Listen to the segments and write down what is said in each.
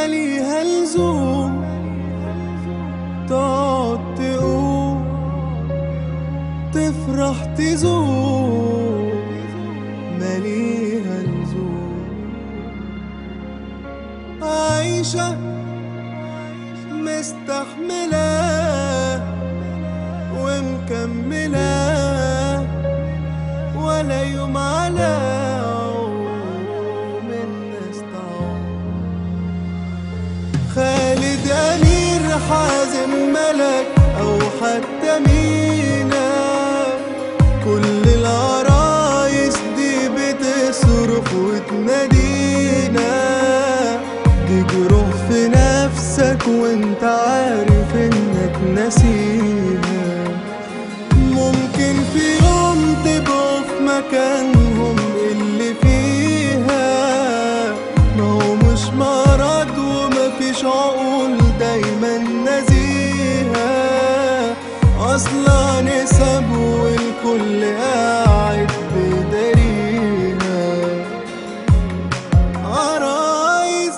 ماليها لزوم تقعد تقوم تفرح تزوم ماليها لزوم عايشة مستحملة ومكملة ولا يوم على عوم الناس تعوم خالد أمير حازم ملك أو حتى مينا كل العرايس دي بتصرخ وتنادينا دي جروح في نفسك وانت عارف انك نسيها ممكن في يوم تبقوا في مكانهم اللي فيها ما هو مش مرض ومفيش عقول دايما نزيهة أصلا نسب والكل قاعد بداريها عرايس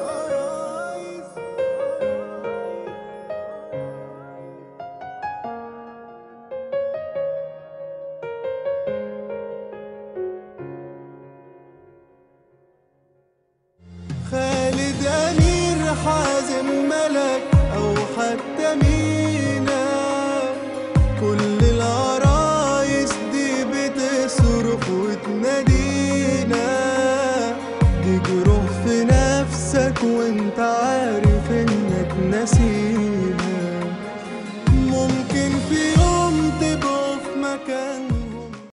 خالد أمير حازم ملك أو حتى مينا كل العرايس دي بتصرخ وتنادينا دي جروح في نفسك وانت عارف انك نسينا